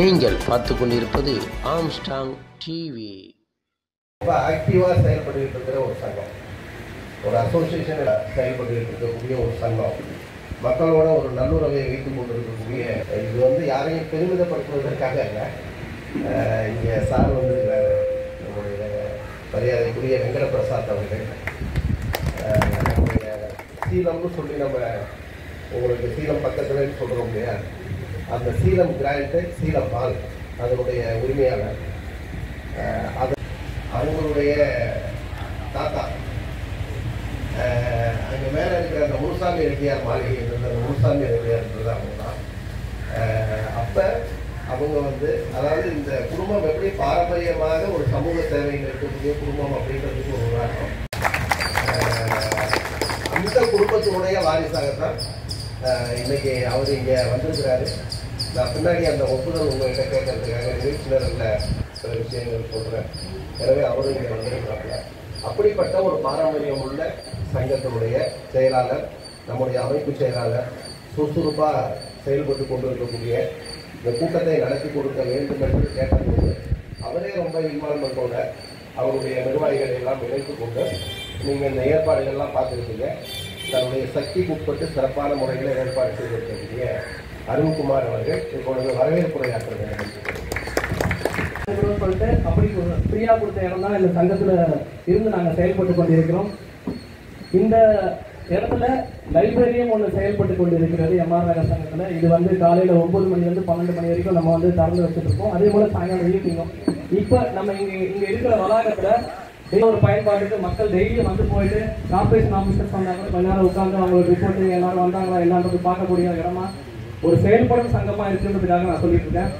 நீங்கள் பார்த்து கொண்டிருப்பது ஆம்ஸ்டாங் டிவி ரொம்ப ஆக்டிவாக செயல்பட்டுக்கிட்டு இருக்கிற ஒரு சங்கம் ஒரு அசோசியேஷன் செயல்பட்டுக்கிட்டு இருக்கக்கூடிய ஒரு சங்கம் மக்களோட ஒரு நல்லுறவை வைத்துக் கொண்டிருக்கக்கூடிய இது வந்து யாரையும் பெருமிதப்படுத்துவதற்காக இல்லை அஹ் இங்கே சார் வந்திருக்கிறாரு நம்முடைய மரியாதைக்குரிய வெங்கட பிரசாத் அவர்கள் அஹ் நம்முடைய சீலம்னு சொல்லி நம்ம உங்களுக்கு சீலம் பக்கத்துலன்னு சொல்கிறோம் இல்லையா அந்த சீலம் கிராண்டு சீலம் பால் அதனுடைய உரிமையாளர் அஹ் அது அவங்களுடைய தாத்தா அஹ் அங்க மேல இருக்கிற அந்த முனுசாமி ரெட்டியார் மாளிகை இருந்தது அந்த முனுசாமி ரெட்டியார் இருந்தது அவங்க தான் அஹ் அப்ப அவங்க வந்து அதாவது இந்த குடும்பம் எப்படி பாரம்பரியமாக ஒரு சமூக சேவையில் இருக்கக்கூடிய குடும்பம் அப்படின்றதுக்கு ஒரு உதாரணம் அஹ் அந்த குடும்பத்தினுடைய வாரிசாகத்தான் அஹ் இன்னைக்கு அவர் இங்க வந்திருக்கிறாரு நான் பின்னாடி அந்த ஒப்புதல் உங்ககிட்ட கேட்கறதுக்காக நிகழ்ச்சியினர்ல சில விஷயங்கள் சொல்றேன் எனவே அவரும் இங்க வந்திருக்கிறாங்க அப்படிப்பட்ட ஒரு பாரம்பரியம் உள்ள சங்கத்தினுடைய செயலாளர் நம்முடைய அமைப்பு செயலாளர் சுறுசுறுப்பா செயல்பட்டு கொண்டு இருக்கக்கூடிய இந்த கூட்டத்தை நடத்தி கொடுக்க வேண்டும் என்று கேட்டபோது அவரே ரொம்ப இன்வால்மெண்டோட அவருடைய நிர்வாகிகளை எல்லாம் இணைத்துக் கொண்டு நீங்க இந்த ஏற்பாடுகள்லாம் பார்த்துருக்கீங்க தன்னுடைய சக்திக்கு உட்பட்டு சிறப்பான முறையில் ஏற்பாடு செய்திருக்கக்கூடிய அருண்குமார் அவர்கள் இப்பொழுது வரவேற்புரையாற்ற வேண்டும் கொடுக்கணும்னு சொல்லிட்டு அப்படி ஒரு ஃப்ரீயாக கொடுத்த இடம் தான் இந்த சங்கத்தில் இருந்து நாங்கள் செயல்பட்டு கொண்டிருக்கிறோம் இந்த இடத்துல லைப்ரரியும் ஒன்று செயல்பட்டு கொண்டு இருக்கிறது எம்ஆர் நகர் சங்கத்தில் இது வந்து காலையில் ஒன்பது மணிலேருந்து பன்னெண்டு மணி வரைக்கும் நம்ம வந்து திறந்து வச்சுட்டு இருக்கோம் அதே போல் சாயங்காலம் ஈவினிங்கும் இப்போ நம்ம இங்கே இங்கே இருக்கிற வளாகத்தில் டெய்லி ஒரு பயன்பாட்டுக்கு மக்கள் டெய்லியும் வந்து போயிட்டு கார்பரேஷன் ஆஃபீஸர்ஸ் வந்தாங்க கொஞ்ச நேரம் உட்காந்து அவங்களோட ரிப்போர்ட்டிங் எல்லாரும் வந்தாங்களா எல்லான்றது பார்க்கக்கூடிய இடமா ஒரு செயல்படும் சங்கமாக இருக்குன்றதுக்காக நான் சொல்லிட்டு இருக்கேன்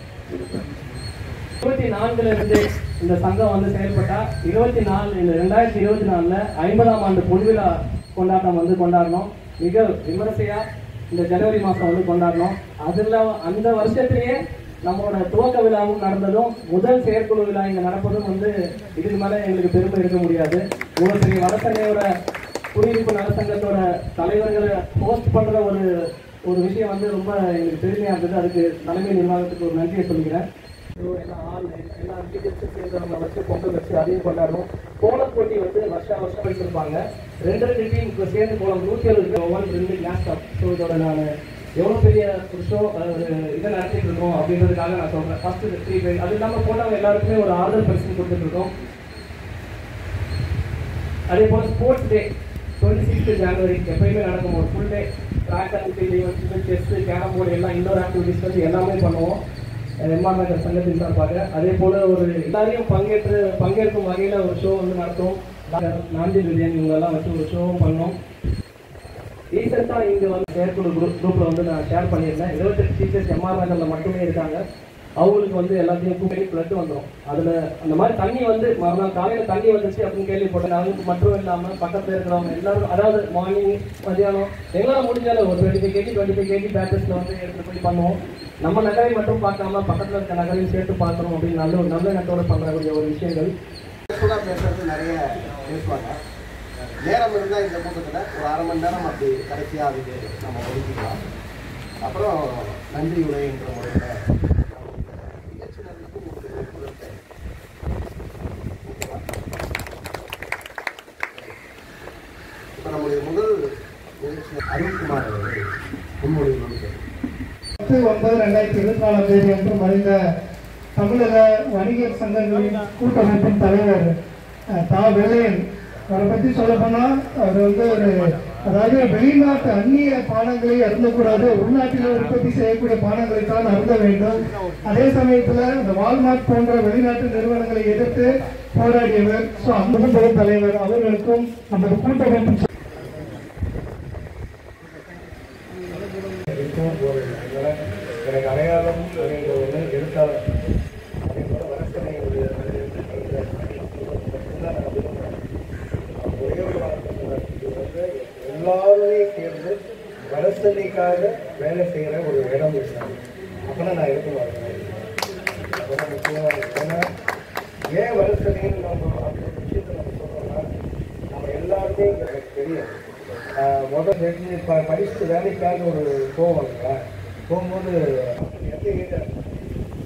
இருபத்தி நான்குல இருந்து இந்த சங்கம் வந்து செயல்பட்டா இருபத்தி நாலு இந்த ரெண்டாயிரத்தி இருபத்தி நாலுல ஐம்பதாம் ஆண்டு பொன்விழா கொண்டாட்டம் வந்து கொண்டாடணும் மிக விமரிசையா இந்த ஜனவரி மாசம் வந்து கொண்டாடணும் அதுல அந்த வருஷத்திலேயே நம்மளோட துவக்க விழாவும் நடந்ததும் முதல் செயற்குழு விழா இங்க நடப்பதும் வந்து இதுக்கு மேல எங்களுக்கு பெருமை இருக்க முடியாது இவ்வளவு பெரிய வடசென்னையோட குடியிருப்பு நலசங்கத்தோட தலைவர்களை போஸ்ட் பண்ற ஒரு ஒரு விஷயம் வந்து ரொம்ப எங்களுக்கு பெருமையா இருந்தது அதுக்கு தலைமை நிர்வாகத்துக்கு ஒரு நன்றியை சொல்லிக்கிறேன் ஸோ எல்லாம் ஆள் எல்லா டீச்சர்ஸும் சேர்ந்து நம்ம வச்சு பொங்கல் வச்சு அதையும் கொண்டாடுவோம் கோலம் போட்டி வந்து வருஷா வருஷம் வச்சிருப்பாங்க ரெண்டு ரெண்டு டீம் சேர்ந்து கோலம் நூற்றி எழுபது ஒன் ரெண்டு கிளாஸ் டாப் ஸோ இதோட நான் எவ்வளோ பெரிய ஒரு ஷோ இதை நடத்திட்டு இருக்கோம் அப்படின்றதுக்காக நான் சொல்கிறேன் ஃபர்ஸ்ட் த்ரீ பேர் அது இல்லாமல் போனவங்க எல்லாருக்குமே ஒரு ஆறுதல் பரிசு கொடுத்துட்டு இருக்கோம் அதே போல் ஸ்போர்ட்ஸ் டே டுவெண்ட்டி சிக்ஸ்த் ஜனவரி எப்பயுமே நடக்கும் ஒரு full day track and field events chess carrom board எல்லாம் இண்டோர் ஆக்டிவிட்டிஸ் வந்து எல்லாமே பண்ணுவோம் எம்ஆர் நகர் சங்கத்தின் சார்பாக அதே போல ஒரு எல்லாரையும் பங்கேற்று பங்கேற்கும் வகையில் ஒரு ஷோ வந்து நடத்துவோம் நாஞ்சி பிரியாணி இவங்கெல்லாம் வச்சு ஒரு ஷோவும் பண்ணோம் ரீசெண்டாக இங்கே வந்து செயற்குழு குரூப் குரூப்பில் வந்து நான் ஷேர் பண்ணியிருந்தேன் இருபத்தெட்டு டீச்சர்ஸ் எம்ஆர் நகரில் மட்டுமே இருக்காங்க அவங்களுக்கு வந்து எல்லாத்தையும் கூட்டி பிளட் வந்துடும் அதில் அந்த மாதிரி தண்ணி வந்து மறுநாள் காலையில் தண்ணி வந்துச்சு அப்படின்னு கேள்விப்பட்டேன் அவங்களுக்கு மட்டும் இல்லாமல் பக்கத்தில் இருக்கிறவங்க எல்லாரும் அதாவது மார்னிங் மதியானம் எங்களால் முடிஞ்சாலும் ஒரு twenty five KG twenty five KG பேட்டர்ஸில் வந்து எடுத்துகிட்டு போய் பண்ணுவோம் நம்ம நகரை மட்டும் பார்க்காம பக்கத்தில் இருக்க நகரையும் சேர்த்து பார்க்கணும் அப்படின்னு நல்ல ஒரு நல்ல எண்ணத்தோட பண்ணக்கூடிய ஒரு விஷயங்கள் பேசுவதா பேசுறது நிறைய பேசுவாங்க நேரம் இருந்தால் இந்த கூட்டத்தில் ஒரு அரை மணி நேரம் அப்படி கடைசியாக அதுக்கு நம்ம ஒதுக்கிக்கலாம் அப்புறம் நன்றி உரைன்ற முறையில் நிகழ்ச்சியினருக்கும் ஒரு விருப்பத்தை இப்போ நம்முடைய முதல் நிகழ்ச்சி அருண்குமார் அவர்கள் முன்மொழிவு பத்து ஒன்பது ரெண்டாயிரத்தி இருபத்தி நாலாம் தேதி அன்று மறைந்த தமிழக வணிகர் சங்கங்களின் கூட்டமைப்பின் தலைவர் அஹ், தா வெள்ளையன் அவரை பற்றி சொல்ல போனால் அவர் வந்து ஒரு அதாவது வெளிநாட்டு அந்நிய பானங்களை அருந்தக்கூடாது உள்நாட்டில் உற்பத்தி செய்யக்கூடிய பானங்களை தான் அருந்த வேண்டும் அதே சமயத்தில் இந்த வால்மார்ட் போன்ற வெளிநாட்டு நிறுவனங்களை எதிர்த்து போராடியவர் ஸோ அந்த தலைவர் அவர்களுக்கும் நமது கூட்டமைப்பின் இருக்கும் ஒரு இதனால எனக்கு அடையாளம் அப்படின்ற ஒன்று எழுத்தாளர் அதே போல வடசென்னையுடைய ஒரே ஒரு வார்த்தை சொல்றேன். இது வந்து எல்லாருமே சேர்ந்து வடசென்னைக்காக வேலை செய்கிற ஒரு இடம் இருக்காங்க அப்போனா நான் எடுத்து பார்க்குறேன் அப்போதான் முக்கியமாக இருக்கு. ஏன்னா ஏன் வடசென்னைன்னு நம்ம அந்த ஒரு விஷயத்தை நம்ம சொல்கிறோம்னா நம்ம எல்லாருமே இங்க எனக்கு தெரியும் ஆஹ் முதல் ரெண்டு ப படிச்சுட்டு வேலைக்காக ஒரு போவாங்க போகும்போது எந்த ஏரியா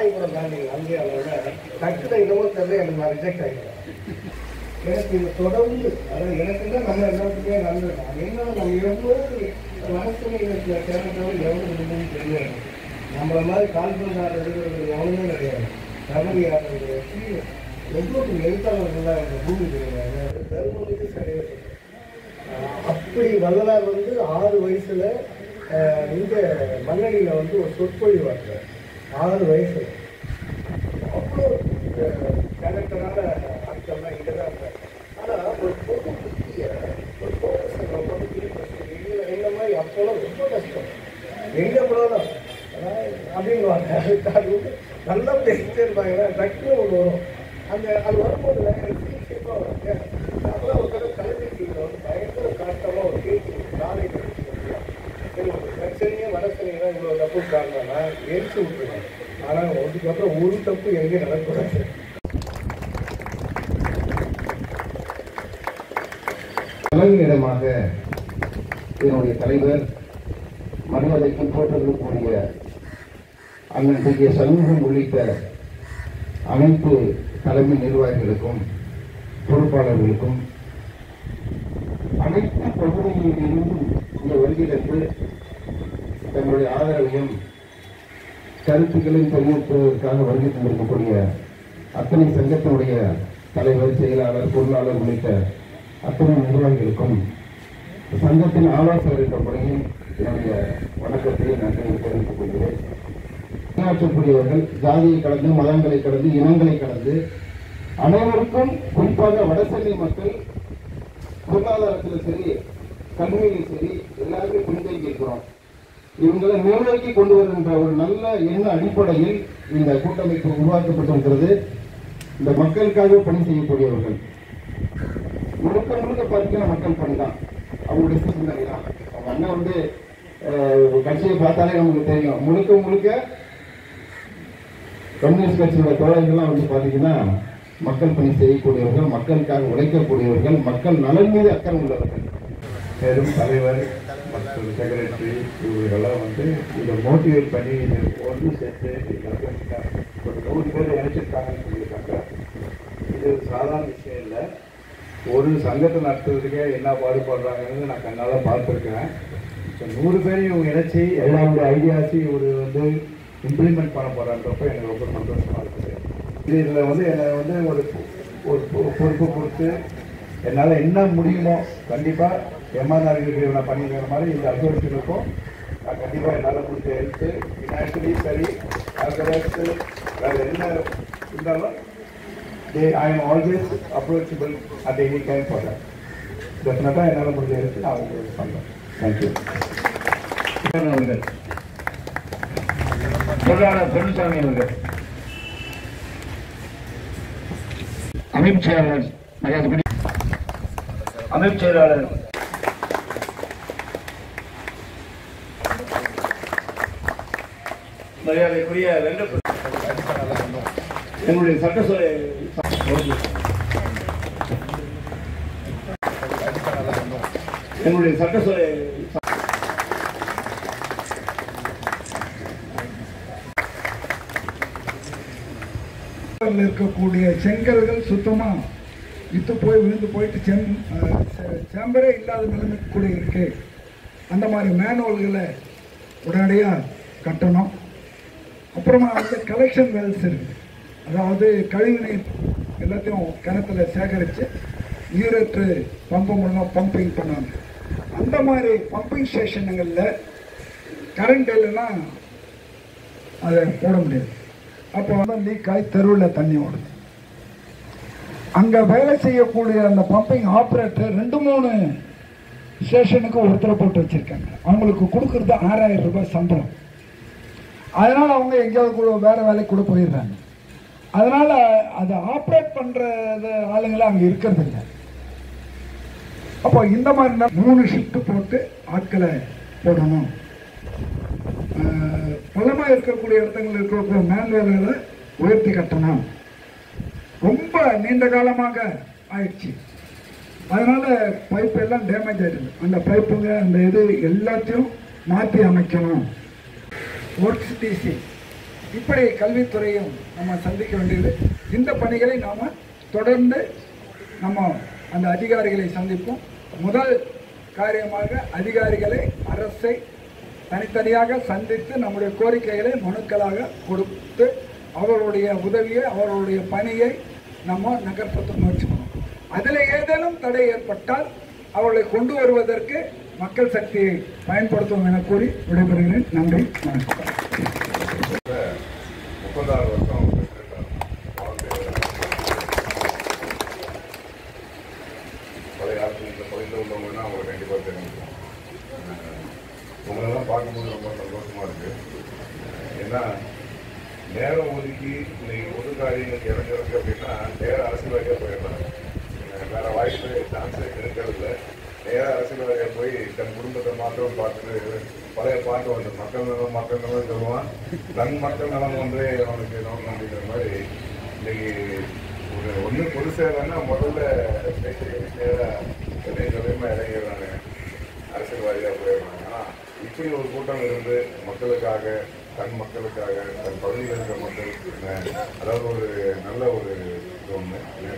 நாய் கூட தாண்டிங்க அங்கேயே அதோட டக்குனு என்னமோ தெரியல எனக்கு நான் ரிஜெக்ட் ஆகிடுவேன் எனக்கு இது தொடர்ந்து அதாவது எனக்கு தான் நம்ம எல்லாத்துக்குமே நல்லது நான் என்ன நம்ம எவ்வளோ மனசுல தேவைத்தவரை எவ்வளோ இருக்குன்னு தெரியாது நம்மள மாதிரி கால்பந்து ஆட இருக்கிறது எவனுமே கிடையாது கபடி ஆடுறது எவ்வளோ எழுத்தாளர்கள்லாம் இந்த பூமி கிடையாது தர்மத்துக்கு சரியாக அப்படி வள்ளலார் வந்து ஆறு வயசுல அஹ், இங்க மண்ணடியில வந்து ஒரு சொற்பொழிவு ஆடுறார் ஆறு வயசுல அவ்வளோ கேரக்டரான ஆட்கள்லாம் இங்கே தான் இருந்தாங்க ஆனால் ஒரு பொது புத்திய ஒரு ஃபோக்கஸை நம்ம வந்து கிரியேட் பண்ணி இந்த மாதிரி அப்போலாம் ரொம்ப கஷ்டம் எங்கே போனாலும் அப்படின்வாங்க அது வந்து நல்லா பேசிட்டே இருப்பாங்க டக்குனு ஒன்று வரும் அந்த அது வரும்போது எனக்கு சீக்கிரமாக வரும் அப்போதான் ஒரு தடவை கலைஞர்கள் வந்து பயங்கர காட்டமாக ஒரு கேட்டு நாளை பிரச்சனையே வடசனையே தான் இவ்வளோ தப்பு காரணம்னா எரிச்சு விட்டுருவாங்க ஆனால் அதுக்கப்புறம் ஒரு தப்பு எங்கேயும் நடக்கூடாது தலைமையிடமாக இதனுடைய தலைவர் மரியாதைக்கும் போற்றக்கூடிய அண்ணன் டி கே சண்முகம் உள்ளிட்ட அனைத்து தலைமை நிர்வாகிகளுக்கும் பொறுப்பாளர்களுக்கும் அனைத்து பகுதிகளிலிருந்தும் இந்த வருகிறது தங்களுடைய ஆதரவையும் கருத்துக்களையும் தெரிவிப்பதற்காக வருகை தந்திருக்கக்கூடிய அத்தனை சங்கத்தினுடைய தலைவர் செயலாளர் பொருளாளர் உள்ளிட்ட அத்தனை நிர்வாகிகளுக்கும் சங்கத்தின் ஆலோசகர் என்ற முறையில் என்னுடைய வணக்கத்தை நன்றியை தெரிவித்துக் கொள்கிறேன் பணியாற்றக்கூடியவர்கள் ஜாதியை கடந்து மதங்களை கடந்து இனங்களை கடந்து அனைவருக்கும் குறிப்பாக வடசென்னை மக்கள் பொருளாதாரத்தில் சரி கல்வியிலும் சரி எல்லாருமே பின்தங்கி இருக்கிறோம் இவங்களை மேலோக்கி கொண்டு வருகின்ற ஒரு நல்ல எண்ண அடிப்படையில் இந்த கூட்டமைப்பு உருவாக்கப்பட்டிருக்கிறது இந்த மக்களுக்காக பணி செய்யக்கூடியவர்கள் முழுக்க முழுக்க பார்த்தீங்கன்னா மக்கள் பணி தான் அவங்களுடைய சிந்தனை தான் அவங்க அண்ணன் வந்து அஹ், கட்சியை பார்த்தாலே நமக்கு தெரியும் முழுக்க முழுக்க கம்யூனிஸ்ட் கட்சியோட தோழர்கள்லாம் வந்து பார்த்தீங்கன்னா மக்கள் பணி செய்யக்கூடியவர்கள் மக்களுக்காக உழைக்கக்கூடியவர்கள் மக்கள் நலன் மீது அக்கறை உள்ளவர்கள் பெரும் தலைவர் மற்றும் செக்ரட்டரி இவர்களெல்லாம் வந்து இதை மோட்டிவேட் பண்ணி இதை ஒன்று சேர்த்து இதை ஒரு நூறு பேர் இணைச்சிருக்காங்கன்னு சொல்லியிருக்காங்க இது ஒரு சாதாரண விஷயம் இல்லை ஒரு சங்கத்தை நடத்துறதுக்கே என்ன பாடுபடுறாங்கன்னு நான் கண்ணால் பார்த்துருக்கேன் இப்போ நூறு பேரையும் இவங்க இணைச்சி எல்லாருடைய ஐடியாஸையும் இவர் வந்து இம்ப்ளிமெண்ட் பண்ண போகிறான்றப்ப எனக்கு ரொம்ப சந்தோஷமாக இருக்குது இது இதில் வந்து என்னை வந்து ஒரு ஒரு பொ- பொறுப்பு கொடுத்து என்னால் என்ன முடியுமோ கண்டிப்பாக எம்ஆர்ஆருக்கு நான் பண்ணிக்கிற மாதிரி இந்த அசோசியேஷனுக்கும் நான் கண்டிப்பாக என்னால் முடிஞ்ச ஹெல்த்து ஃபினான்ஷியலி சரி ஆர்கனைஸ்டு வேறு என்ன இருந்தாலும் they I am always approachable at any time for that. டெஃபினட்டாக என்னால் முடிஞ்ச ஹெல்ப் நான் உங்களுக்கு பண்ணுறேன் தேங்க்யூ அவர்கள் பொருளாளர் பொன்னுசாமி அவர்கள் அமைப்பு செயலாளர் மரியாதைக்குரிய அமைப்பு செயலாளர் மரியாதைக்குரிய ரெண்டு என்னுடைய சட்டசபை என்னுடைய சட்டசபை கடல்ல இருக்கக்கூடிய செங்கல்கள் சுத்தமா வித்து போய் விழுந்து போயிட்டு செம் அஹ், சே- சேம்பரே இல்லாத நிலைமைக்கு கூட இருக்கு அந்த மாதிரி மேனுவல்களை உடனடியாக கட்டணும் அப்புறமா வந்து கலெக்ஷன் வெல்ஸ் இருக்கு அதாவது கழிவுநீர் எல்லாத்தையும் கிணத்துல சேகரித்து நீரற்று பம்பு மூலமாக பம்பிங் பண்ணணும் அந்த மாதிரி பம்பிங் ஸ்டேஷனுங்களில் கரண்ட் இல்லைன்னா அதை போட முடியாது அப்போ வந்து லீக் ஆகி தெருவில் தண்ணி ஓடுது அங்கே வேலை செய்யக்கூடிய அந்த பம்பிங் ஆப்ரேட்டர் ரெண்டு மூணு ஸ்டேஷனுக்கு ஒருத்தரை போட்டு வச்சிருக்காங்க அவங்களுக்கு கொடுக்கறது ஆறாயிரம் ரூபாய் சம்பளம் அதனால அவங்க எங்கேயாவது கூட வேற வேலைக்கு கூட போயிடுறாங்க அதனால அதை ஆப்ரேட் பண்றது ஆளுங்களே அங்கே இருக்கிறது இல்லை அப்போ இந்த மாதிரி நா- மூணு ஷிஃப்ட் போட்டு ஆட்களை போடணும் ஆஹ் பள்ளமா இருக்கக்கூடிய இடத்துல இருக்கக்கூடிய மேன்வேலை உயர்த்தி கட்டணும் ரொம்ப நீண்ட காலமாக ஆயிடுச்சு அதனால பைப் எல்லாம் டேமேஜ் ஆயிடுது அந்த பைப்புங்க அந்த இது எல்லாத்தையும் மாற்றி அமைக்கணும் ஒர்க்ஸ் டிசி இப்படி கல்வித்துறையும் நம்ம சந்திக்க வேண்டியது இந்த பணிகளை நாம் தொடர்ந்து நம்ம அந்த அதிகாரிகளை சந்திப்போம் முதல் காரியமாக அதிகாரிகளை அரசை தனித்தனியாக சந்தித்து நம்முடைய கோரிக்கைகளை மனுக்களாக கொடுத்து அவர்களுடைய உதவியை அவர்களுடைய பணியை நம்ம நகர்த்த முயற்சி பண்ணணும் அதில் ஏதேனும் தடை ஏற்பட்டால் அவர்களை கொண்டு வருவதற்கு மக்கள் சக்தியை பயன்படுத்துவோம் என கூறி விடைபெறுகிறேன் நன்றி வணக்கம் முப்பதாறு வருஷம் பெற்றிருக்காங்க வாழ்க்கை பழைய ஆட்சி இந்த பகுதியில் உள்ளவங்கன்னா அவங்களை கண்டிப்பாக தெரிஞ்சுக்கணும் அஹ் உங்களெல்லாம் பார்க்கும்போது ரொம்ப சந்தோஷமா இருக்கு ஏன்னா நேரம் ஒதுக்கி இன்னைக்கு பொது காரியங்களுக்கு இறங்குறதுக்கு அப்படின்னா நேர அரசியல்வாதியாக போயிடுறாங்க அஹ் வேற வாய்ப்பு சான்ஸே இருக்கிறதில்ல நேர அரசியல்வாதியாக போய் தன் குடும்பத்தை மாத்திரம் பார்த்துட்டு பழைய பாட்டு வந்து மக்கள் நலம் மக்கள் நலம் சொல்லுவான் தன் மக்கள் நலம் ஒன்றே அவனுக்கு நோக்கம் அப்படிங்கிற மாதிரி இன்னைக்கு ஒரு ஒன்று பொது சேவைன்னா முதல்ல நேராக என்னை சொல்லியுமா இறங்கிடுறாங்க அரசியல்வாதியாக போயிடுறாங்க ஆனால் இப்படி ஒரு கூட்டம் இருந்து மக்களுக்காக தன் மக்களுக்காக தன் பகுதியில் இருக்கிற மக்கள் அஹ், அதாவது ஒரு நல்ல ஒரு இது ஒன்று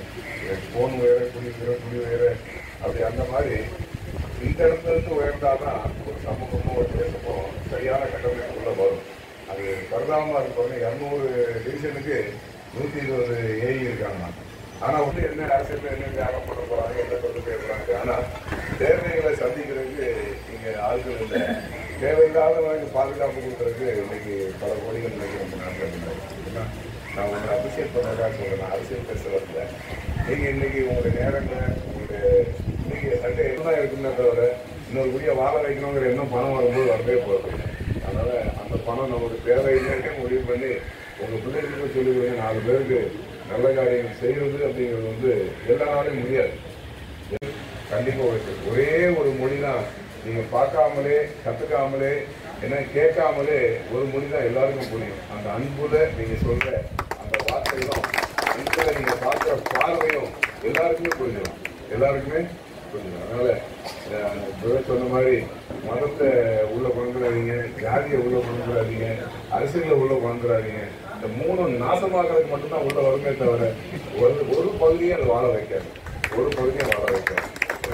போன் உயர குடி உயர குடி உயர அப்படி அந்த மாதிரி இந்த இடத்துல இருந்து உயர்ந்தாதான் ஒரு சமூகமோ ஒரு தேசமோ சரியான கட்டமைப்புக்குள்ள வரும் அது கருதாம இருப்பாங்க இரநூறு டிவிஷனுக்கு நூற்றி இருபது ஏஇ இருக்காங்க ஆனா வந்து என்ன அரசியல் என்ன தியாகம் பண்ண போறாங்க என்ன கொண்டு போயிடுறாங்க ஆனா தேவைகளை சந்திக்கிறதுக்கு இங்க ஆட்கள் இல்லை தேவையில்லாதவங்களுக்கு பாதுகாப்பு கொடுக்கறதுக்கு இன்னைக்கு பல கோடிகள் இன்னைக்கு நம்ம நாட்டில் இல்லை நான் உங்களை அபிஷேக் பண்ணதாக சொல்றேன் அரசியல் பேச வரல நீங்க இன்னைக்கு உங்களுடைய நேரங்களை உங்களுடைய இன்னைக்கு சண்டே தான் இருக்குமே தவிர இன்னொரு குடியை வாழ வைக்கணுங்கிற எண்ணம் பணம் வரும்போது வரவே போகுது அதனால அந்த பணம் நமக்கு தேவையில்லைன்னு முடிவு பண்ணி உங்க பிள்ளைகளுக்கு சொல்லி கொடுங்க நாலு பேருக்கு நல்ல காரியங்கள் செய்யறது அப்படிங்கிறது வந்து எல்லா நாளையும் முடியாது கண்டிப்பா உழைப்பு ஒரே ஒரு மொழி தான் நீங்க பார்க்காமலே கத்துக்காமலே என்ன கேட்காமலே ஒரு மொழி தான் எல்லாருக்கும் புரியும் அந்த அன்புல நீங்க சொல்ற அந்த வார்த்தையும் அன்புல நீங்க பார்க்குற பார்வையும் எல்லாருக்குமே புரிஞ்சிடும் எல்லாருக்குமே புரிஞ்சிடும் அதனால அஹ், இப்பவே சொன்ன மாதிரி மதத்தை உள்ள கொண்டுறாதீங்க ஜாதியை உள்ள கொண்டுறாதீங்க அரசியலை உள்ள கொண்டுறாதீங்க இந்த மூணு நாசமாக்குறதுக்கு மட்டும்தான் உள்ள வருமே தவிர ஒரு ஒரு பகுதியை அது வாழ வைக்காது ஒரு பகுதியை வாழ வைக்காது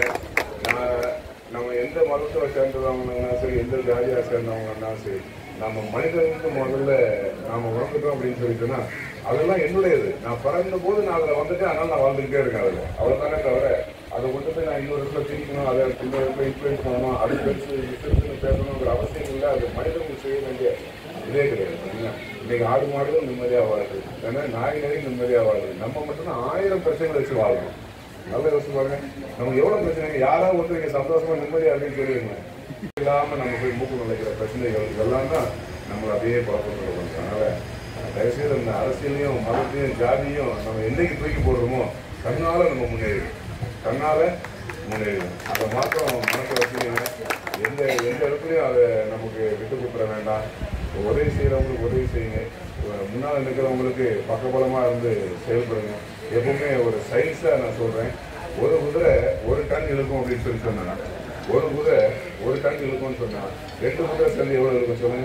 நான் நம்ம எந்த மதத்தை சேர்ந்தவங்கன்னா சரி எந்த ஜாதியா சேர்ந்தவங்கன்னா சரி நம்ம மனிதனுக்கு முதல்ல நாம உணர்ந்துட்டோம் அப்படின்னு சொல்லிட்டோம்னா அதெல்லாம் என்னுடையது நான் பிறந்த போது நான் அதில் வந்துட்டேன் அதனால நான் வாழ்ந்துகிட்டே இருக்கேன் அதில் அவர் தானே தவிர அதை கொண்டு போய் நான் இன்னொரு இடத்துல பிரிக்கணும் அதை இன்னொரு இடத்துல இன்ஃப்ளூயன்ஸ் பண்ணணும் அது பெருசு இது பெருசுன்னு பேசணுங்கிற அவசியம் இல்லை அது மனிதனுக்கு செய்ய வேண்டிய இதே கிடையாது சரிங்களா? இன்னைக்கு ஆடு மாடும் நிம்மதியாக வாழுது ஏன்னா நாய் நரி நிம்மதியாக வாழுது நம்ம மட்டும்தான் ஆயிரம் பிரச்சனைகளை வச்சு வாழணும் நல்ல யோசிச்சு பாருங்க நமக்கு எவ்வளவு பிரச்சனை யாராவது ஒருத்தர் இங்க சந்தோஷமா நிம்மதியா அப்படின்னு சொல்லுவீங்க இல்லாம நம்ம போய் மூக்கு நுழைக்கிற பிரச்சனைகள் இதெல்லாம் தான் நம்மளை அப்படியே குழப்பத்தில் பண்ணுறோம் அதனால தயவுசெய்து இந்த அரசியலையும் மதத்தையும் ஜாதியும் நம்ம என்னைக்கு தூக்கி போடுறோமோ கண்ணால நம்ம முன்னேறிடும் கண்ணால முன்னேறிடும் அதை மாத்திரம் மனசை வச்சுக்கோங்க எந்த எந்த இடத்துலையும் அதை நமக்கு விட்டு கொடுத்துட வேண்டாம் உதவி செய்யறவங்களுக்கு உதவி செய்யுங்க முன்னால் நிற்கிறவங்களுக்கு பக்கபலமா இருந்து செயல்படுங்க எப்பவுமே ஒரு சயின்ஸா நான் சொல்றேன் ஒரு குதிரை ஒரு டன் இழுக்கும் அப்படின்னு சொல்லி சொன்னா ஒரு குதிரை ஒரு டன் இழுக்கும்னு சொன்னா ரெண்டு குதிரை சேர்ந்து எவ்வளவு இருக்கும் சொல்லுங்க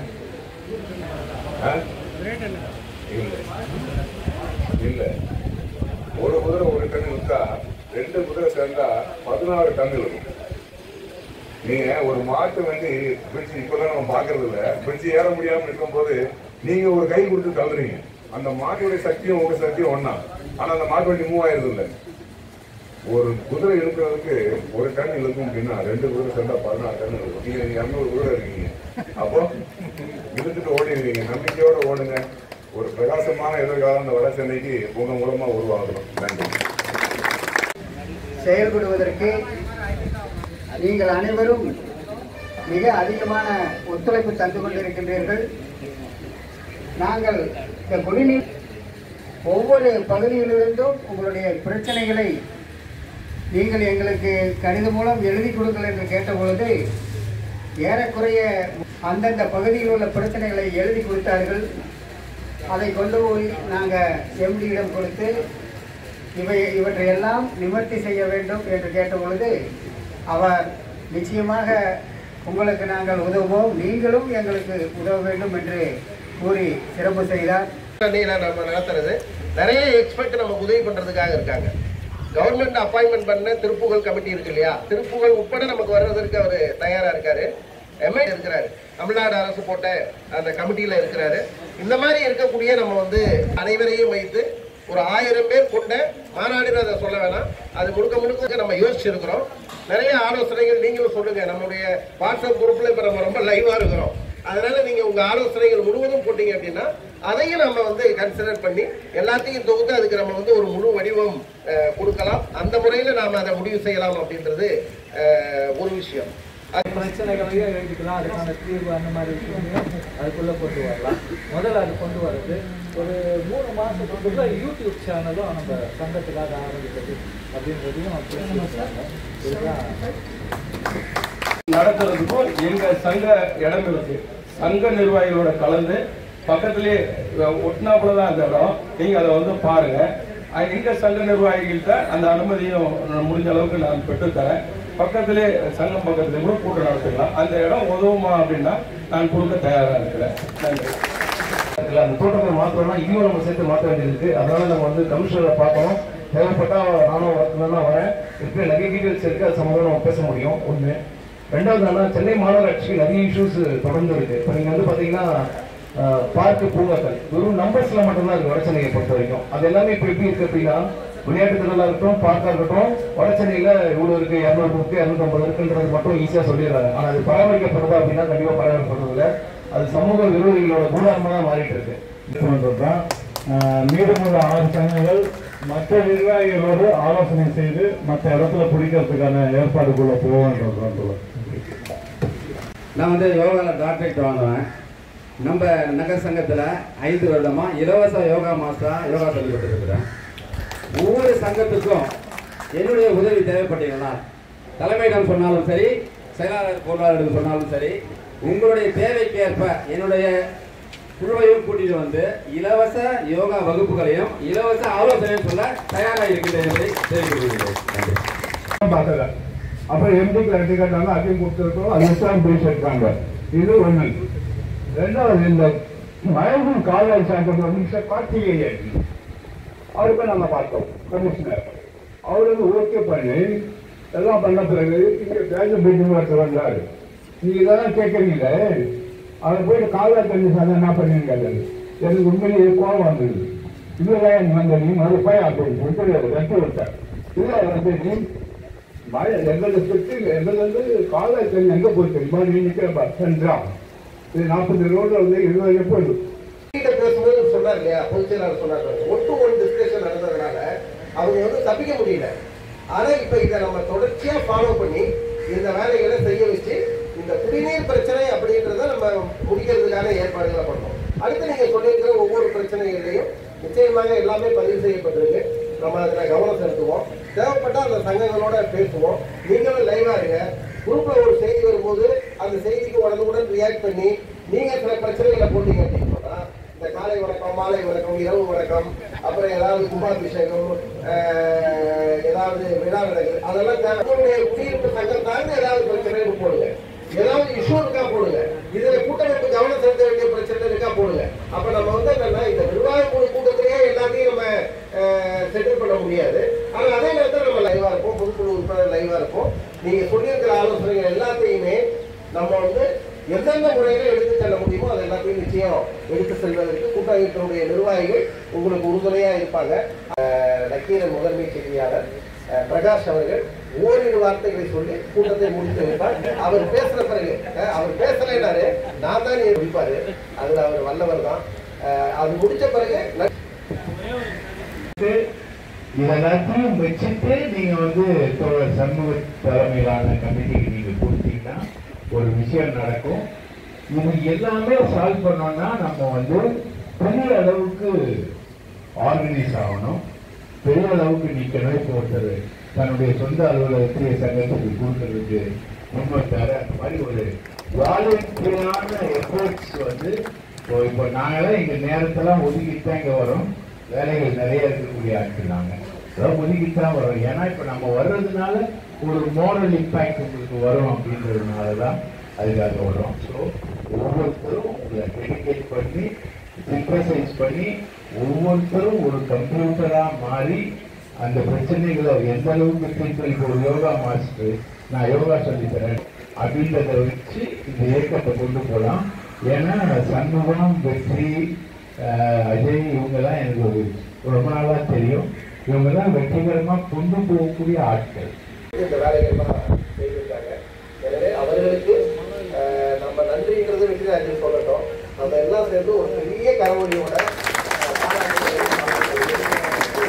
ஆ? இல்ல இல்ல ஒரு குதிரை ஒரு டன் இழுத்தா ரெண்டு குதிரை சேர்ந்தா பதினாறு டன் இழுக்கும் நீங்க ஒரு மாட்டு வண்டி பிரிட்ஜ் இப்பதான் நம்ம பாக்குறது இல்ல பிரிட்ஜ் ஏற முடியாம இருக்கும்போது நீங்க ஒரு கை கொடுத்து தள்ளுறீங்க அந்த மாட்டுடைய சக்தியும் உங்க சக்தியும் ஒண்ணா ஆனா அந்த மாட்டு வண்டி மூவ் ஆயிருது இல்ல ஒரு குதிரை இழுக்கிறதுக்கு ஒரு டன் இழுக்கும் அப்படின்னா ரெண்டு குதிரை சேர்ந்தா பதினாறு டன் இழுக்கும் நீங்க நீங்க இரநூறு குதிரை இருக்கீங்க அப்போ இழுத்துட்டு ஓடிடுவீங்க நம்பிக்கையோட ஓடுங்க ஒரு பிரகாசமான எதிர்காலம் இந்த வட சென்னைக்கு உங்க மூலமா உருவாகணும் நன்றி செயல்படுவதற்கு நீங்கள் அனைவரும் மிக அதிகமான ஒத்துழைப்பு தந்து கொண்டிருக்கின்றீர்கள் நாங்கள் இந்த குடிநீர் ஒவ்வொரு பகுதியிலிருந்தும் உங்களுடைய பிரச்சனைகளை நீங்கள் எங்களுக்கு கடிதம் மூலம் எழுதி கொடுங்கள் என்று கேட்டபொழுது ஏறக்குறைய அந்தந்த பகுதியில் உள்ள பிரச்சனைகளை எழுதி கொடுத்தார்கள் அதை கொண்டு போய் நாங்கள் எம்டியிடம் கொடுத்து இவை இவற்றையெல்லாம் நிவர்த்தி செய்ய வேண்டும் என்று கேட்டபொழுது அவர் நிச்சயமாக உங்களுக்கு நாங்கள் உதவுவோம் நீங்களும் எங்களுக்கு உதவ வேண்டும் என்று கூறி சிறப்பு செய்தார் அன்னையில நம்ம நடத்துறது நிறைய எக்ஸ்பர்ட் நமக்கு உதவி பண்றதுக்காக இருக்காங்க கவர்மெண்ட் அப்பாயின்மெண்ட் பண்ண திருப்புகழ் கமிட்டி இருக்கு இல்லையா திருப்புகழ் உட்பட நமக்கு வர்றதற்கு அவர் தயாரா இருக்காரு எம்ஏ இருக்கிறாரு தமிழ்நாடு அரசு போட்ட அந்த கமிட்டியில இருக்கிறாரு இந்த மாதிரி இருக்கக்கூடிய நம்ம வந்து அனைவரையும் வைத்து ஒரு ஆயிரம் பேர் கொண்ட மாநாடுன்னு அதை சொல்ல வேணாம் அது முழுக்க முழுக்க நம்ம யோசிச்சிருக்கிறோம் நிறைய ஆலோசனைகள் நீங்களும் சொல்லுங்க நம்முடைய வாட்ஸ்அப் குரூப்ல இப்ப நம்ம ரொம்ப லைவா இருக்கிறோம் அதனால நீங்க உங்க ஆலோசனைகள் முழுவதும் போட்டீங்க அப்படின்னா அதையும் நம்ம வந்து கன்சிடர் பண்ணி எல்லாத்தையும் தொகுத்து அதுக்கு நம்ம வந்து ஒரு முழு வடிவம் அஹ், கொடுக்கலாம் அந்த முறையில நாம அதை முடிவு செய்யலாம் அப்படின்றது அஹ், ஒரு விஷயம் பிரச்சனைகளையும் எழுதிக்கலாம் அதுக்கான தீர்வு அந்த மாதிரி விஷயங்களையும் அதுக்குள்ளே கொண்டு வரலாம் முதல்ல அது கொண்டு வர்றது ஒரு மூணு மாதத்துக்குள்ள யூடியூப் சேனலும் நம்ம சங்கத்துக்காக ஆரம்பிக்கிறது அப்படின்றதையும் பேசியிருக்காங்க இதுதான் நடத்துறதுக்கும் எங்க சங்க இடம் இருக்கு சங்க நிர்வாகிகளோட கலந்து பக்கத்திலேயே ஒட்டினாப்புல தான் அந்த இடம் நீங்க அதை வந்து பாருங்க அஹ் எங்க சங்க நிர்வாகிகள்கிட்ட அந்த அனுமதியும் நான் முடிஞ்ச அளவுக்கு நான் பெற்றுத்தரேன் பக்கத்திலே சங்கம் பக்கத்துல கூட கூட்டம் நடத்திக்கலாம் அந்த இடம் உதவுமா அப்படின்னா நான் கொடுக்க தயாரா இருக்கிறேன் நன்றி இல்ல, அந்த தோட்டத்தை மாத்தணும்னா இதையும் நம்ம சேர்த்து மாற்ற வேண்டியது இருக்கு அதனால நம்ம வந்து கமிஷனரை பார்க்கணும் தேவைப்பட்டா நானும் வரணும்னா வரேன் இருக்கிற நிறைய டீடைல்ஸ் இருக்கு அது சம்மந்தம் நம்ம பேச முடியும் ஒண்ணு ரெண்டாவது என்னன்னா சென்னை மாநகராட்சிக்கு நிறைய இஷ்யூஸ் தொடர்ந்து இருக்கு இப்போ நீங்க வந்து பாத்தீங்கன்னா பார்க்கு பூங்காக்கள் வெறும் நம்பர்ஸ்ல மட்டும்தான் இருக்கு வடசென்னையை பொறுத்த வரைக்கும் அது எல்லாமே இப்போ எப்படி இருக்கு அப்படின்னா விளையாட்டு திடலா இருக்கட்டும் பார்க்கா இருக்கட்டும் வடசென்னையில இவ்வளவு இருக்கு இரநூறு இருக்கு இரநூத்தம்பது இருக்குன்றது மட்டும் ஈஸியா சொல்லிடுறாங்க ஆனா அது பராமரிக்கப்படுதா அப்படின்னா கண்டிப்பா பராமரிக்கப்படுறது இல்ல அது சமூக விரோதிகளோட கூடாரமா தான் மாறிட்டு இருக்கு தான் மீதமுள்ள ஆறு சங்கங்கள் மற்ற நிர்வாகிகளோடு ஆலோசனை செய்து மற்ற இடத்துல பிடிக்கிறதுக்கான ஏற்பாடுக்குள்ள போவோன்றது நான் வந்து யோகாவில் டாக்டரேட் வாங்குவேன் நம்ம நகர் சங்கத்தில் ஐந்து வருடமா இலவச யோகா மாஸ்டராக யோகா சொல்லிக் கொடுத்துருக்குறேன் ஒவ்வொரு சங்கத்துக்கும் என்னுடைய உதவி தேவைப்பட்டீங்கன்னா தலைமையிடம் சொன்னாலும் சரி செயலாளர் பொருளாளரிடம் சொன்னாலும் சரி உங்களுடைய தேவைக்கேற்ப என்னுடைய குழுவையும் கூட்டிட்டு வந்து இலவச யோகா வகுப்புகளையும் இலவச ஆலோசனையும் சொல்ல தயாராக இருக்கின்றேன் என்பதை தெரிவித்துக் கொள்கிறேன் நன்றி பார்த்தல அப்புறம் எம்டி கிளாரிட்டி கேட்டாங்க அதையும் கொடுத்துருக்கோம் அது எக்ஸாம் பேசியிருக்காங்க இது ஒண்ணு ரெண்டாவது இந்த மயகும் கால்வாய் சார்ந்த மிஸ்டர் கார்த்திகேயன் அவருக்கு நாங்கள் பார்த்தோம் கமிஷனர் அவர் வந்து ஓகே பண்ணி எல்லாம் பண்ண பிறகு இங்கே பேங்க் மீட்டிங் ஒருத்தர் வந்தாரு நீங்க இதெல்லாம் கேட்குறீங்களே அவர் போயிட்டு கால்வாய் தண்ணி சார் என்ன பண்ணுவீங்க கேட்டாரு. எனக்கு உண்மையிலேயே கோவம் வந்தது இதுதான் நீ வந்த நீ மறுப்பாய் அப்படின்னு சொல்லிட்டு வெட்டி விட்டார் இல்லை வந்து நீ மழை எங்களை சுற்றி எங்களை வந்து கால்வாய் தண்ணி எங்கே போய் தெரியுமா நீ நிற்கிற சென்றா இது நாற்பது ரோடு வந்து இருபது போயிடுது கிட்ட பேசும்போது சொன்னார் இல்லையா பொதுச் செயலாளர் சொன்னார் ஒட்டு ஒன் டிஸ்கஷன் நடந்ததுனால அவங்க வந்து தப்பிக்க முடியல ஆனா இப்ப இதை நம்ம தொடர்ச்சியா ஃபாலோ பண்ணி இந்த வேலைகளை செய்ய வச்சு இந்த குடிநீர் பிரச்சனை அப்படின்றத நம்ம முடிக்கிறதுக்கான ஏற்பாடுகளை பண்ணோம் அடுத்து நீங்க சொல்லியிருக்கிற ஒவ்வொரு பிரச்சனைகளையும் நிச்சயமாக எல்லாமே பதிவு செய்யப்பட்டிருக்கு நம்ம அதுல கவனம் செலுத்துவோம் தேவைப்பட்டா அந்த சங்கங்களோட பேசுவோம் நீங்களும் லைவா இருங்க குரூப்ல ஒரு செய்தி வரும்போது அந்த செய்திக்கு உடனுக்குடன் ரியாக்ட் பண்ணி நீங்க சில பிரச்சனைகளை போட்டீங்க அப்படின்னு சொன்னா இந்த காலை வணக்கம் மாலை வணக்கம் இரவு வணக்கம் அப்புறம் ஏதாவது கும்பாபிஷேகம் ஆஹ், ஏதாவது விழாவிடங்கள் அதெல்லாம் தங்களுடைய குடியிருப்பு சங்கம் தாண்டி ஏதாவது பிரச்சனை போடுங்க ஏதாவது இஷ்யூ இருக்கா போடுங்க இதுல கூட்டமைப்பு கவனம் செலுத்த வேண்டிய பிரச்சனை இருக்கா போடுங்க அப்ப நம்ம வந்து என்னன்னா இந்த நிர்வாக குழு கூட்டத்திலேயே எல்லாத்தையும் நம்ம செட்டில் பண்ண முடியாது ஆனா அதே நேரத்தில் நம்ம லைவா இருப்போம் பொதுக்குழு உறுப்பினர் லைவா இருப்போம் நீங்க சொல்லியிருக்கிற ஆலோசனைகள் எல்லாத்தையுமே நம்ம வந்து எந்தெந்த முறையில எடுத்து செல்ல முடியுமோ அது எல்லாத்தையும் நிச்சயம் எடுத்து செல்வதற்கு கூட்டமைப்பினுடைய நிர்வாகிகள் உங்களுக்கு உறுதுணையா இருப்பாங்க அஹ், நக்கீரன் முதன்மை செய்தியாளர் அஹ், பிரகாஷ் அவர்கள் ஓரிரு வார்த்தைகளை சொல்லி கூட்டத்தை முடித்து வைப்பார் அவர் பேசுற பிறகு அஹ், அவர் பேசலைனாரு நான் தான் நீ முடிப்பாரு அதுல அவர் வல்லவர் தான் அஹ், அது முடிச்ச பிறகு ந- இதெல்லாத்தையும் வச்சுட்டு நீங்க வந்து தோழர் சண்முக தலைமையிலான கமிட்டிக்கு நீங்க கொடுத்தீங்கன்னா ஒரு விஷயம் நடக்கும் இது எல்லாமே சால்வ் பண்ணோம்னா நம்ம வந்து பெரிய அளவுக்கு ஆர்கனைஸ் ஆகணும் பெரிய அளவுக்கு நிக்கணும் இப்போ ஒருத்தர் தன்னுடைய சொந்த அலுவலகத்தை சங்கத்துக்கு கொடுக்கறதுக்கு முன்மை தர அந்த மாதிரி ஒரு வாலண்டியரான எஃபர்ட்ஸ் வந்து இப்போ இப்போ நாங்களாம் எங்க நேரத்தெல்லாம் ஒதுக்கிட்டு தான் இங்க வரோம் வேலைகள் நிறைய இருக்கக்கூடிய ஆட்கள் நாங்க அதெல்லாம் ஒதுக்கிட்டு தான் வரோம் ஏன்னா இப்ப நம்ம வர்றதுனால ஒரு மோரல் இம்பாக்ட் உங்களுக்கு வரும் அப்படின்றதுனால தான் அதுக்காக வரோம் ஸோ ஒவ்வொருத்தரும் உங்களை டெடிகேட் பண்ணி சிம்பசைஸ் பண்ணி ஒவ்வொருத்தரும் ஒரு கம்ப்யூட்டரா மாறி அந்த பிரச்சனைகளை எந்த அளவுக்கு தீர்த்து ஒரு யோகா மாஸ்டர் நான் யோகா சொல்லித் தரேன் அப்படின்றத வச்சு இந்த இயக்கத்தை கொண்டு போகலாம் ஏன்னா சண்முகம் வெற்றி ஆஹ், அஜய் இவங்கெல்லாம் எனக்கு ஒரு ரொம்ப நாளா தெரியும் இவங்க தான் வெற்றிகரமா கொண்டு போகக்கூடிய ஆட்கள் இந்த வேலைகள்லாம் செய்திருக்காங்க எனவே அவர்களுக்கு அஹ், நம்ம நன்றின்றது வெற்றிராஜன் சொல்லட்டும் நம்ம எல்லாம் சேர்ந்து ஒரு பெரிய கரவொலியோட அஹ், பாராட்டுகளை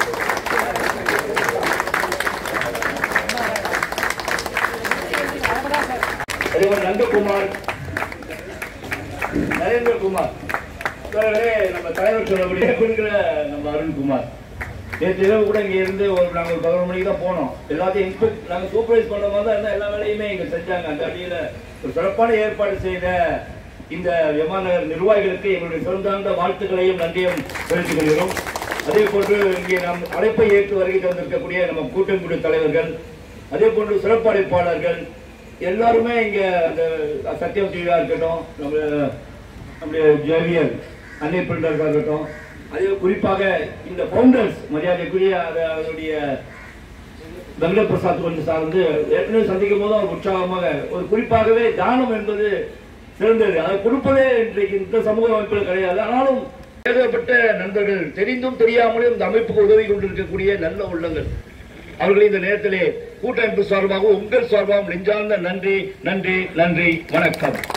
அதேபோல் நந்தகுமார் நரேந்திரகுமார் தலைவரே நம்ம தலைவர் சொல்லக்கூடிய கொடுக்கிற நம்ம அருண்குமார் நேற்று இரவு கூட இங்க இருந்து ஒரு நாங்கள் ஒரு பதினொரு மணிக்கு தான் போனோம் எல்லாத்தையும் இன்ஸ்பெக்ட் நாங்கள் சூப்பர்வைஸ் பண்ற மாதிரி தான் இருந்தால் எல்லா வேலையுமே இங்க செஞ்சாங்க அந்த அடியில் ஒரு சிறப்பான ஏற்பாடு செய்த இந்த விமான நகர் நிர்வாகிகளுக்கு எங்களுடைய சிறந்தார்ந்த வாழ்த்துக்களையும் நன்றியும் தெரிவித்துக் கொள்கிறோம் அதே போன்று இங்கே நாம் அழைப்பை ஏற்று வருகை தந்திருக்கக்கூடிய நம்ம கூட்டங்குடி தலைவர்கள் அதே போன்று சிறப்பு அழைப்பாளர்கள் எல்லாருமே இங்க அந்த சத்யம் டிவியா இருக்கட்டும் நம்ம நம்முடைய ஜேவியர் அன்னை பிரிண்டர்களாக இருக்கட்டும் அதே குறிப்பாக இந்த ஃபவுண்டர்ஸ் மரியாதைக்குரிய அது- அதனுடைய வெங்கட பிரசாத் கொஞ்சம் சார்ந்து ஏற்கனவே சந்திக்கும் போது அவர் உற்சாகமாக ஒரு குறிப்பாகவே தானம் என்பது சிறந்தது அதை கொடுப்பதே இன்றைக்கு இந்த சமூக அமைப்பில் கிடையாது ஆனாலும் எழுதப்பட்ட நண்பர்கள் தெரிந்தும் தெரியாமலும் இந்த அமைப்புக்கு உதவி கொண்டிருக்கக்கூடிய நல்ல உள்ளங்கள் அவர்களை இந்த நேரத்திலே கூட்டமைப்பு சார்பாகவும் உங்கள் சார்பாகவும் நெஞ்சார்ந்த நன்றி நன்றி நன்றி வணக்கம்